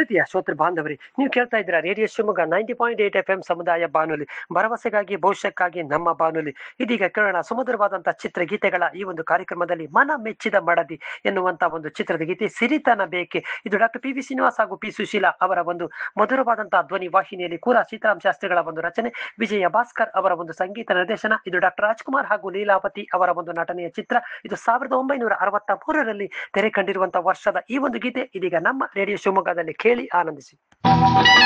ಪ್ರೀತಿಯ ಶ್ರೋತೃ ಬಾಂಧವರಿ ನೀವು ಕೇಳ್ತಾ ಇದ್ದೀರಾ radio Shivamogga ninety point eight F M ಸಮುದಾಯ ಬಾನುಲಿ ಭರವಸೆಗಾಗಿ ಭವಿಷ್ಯಕ್ಕಾಗಿ ನಮ್ಮ ಬಾನುಲಿ ಇದೀಗ ಕೇಳೋಣ ಸುಮಧುರವಾದಂತಹ ಚಿತ್ರಗೀತೆಗಳ ಈ ಒಂದು ಕಾರ್ಯಕ್ರಮದಲ್ಲಿ ಮನ ಮೆಚ್ಚಿದ ಮಡದಿ ಎನ್ನುವಂತ ಒಂದು ಚಿತ್ರದ ಗೀತೆ ಸಿರಿತನ ಬೇಕೆ ಇದು ಡಾಕ್ಟರ್ ಪಿ ವಿ ಶ್ರೀನಿವಾಸ್ ಹಾಗೂ ಪಿ ಸುಶೀಲಾ ಅವರ ಒಂದು ಮಧುರವಾದಂತಹ ಧ್ವನಿ ವಾಹಿನಿಯಲ್ಲಿ ಕೂರ ಸೀತಾರಾಮ್ ಶಾಸ್ತ್ರಿಗಳ ಒಂದು ರಚನೆ ವಿಜಯ ಭಾಸ್ಕರ್ ಅವರ ಒಂದು ಸಂಗೀತ ನಿರ್ದೇಶನ ಇದು ಡಾಕ್ಟರ್ ರಾಜ್ಕುಮಾರ್ ಹಾಗೂ ಲೀಲಾವತಿ ಅವರ ಒಂದು ನಟನೆಯ ಚಿತ್ರ ಇದು ಸಾವಿರದ ಒಂಬೈನೂರ ಅರವತ್ತ ಮೂರರಲ್ಲಿ ತೆರೆ ಕಂಡಿರುವಂತಹ ವರ್ಷದ ಈ ಒಂದು ಗೀತೆ ಇದೀಗ ನಮ್ಮ ರೇಡಿಯೋ ಶಿವಮೊಗ್ಗದಲ್ಲಿ ಕೇಳಿ ಆನಂದಿಸಿ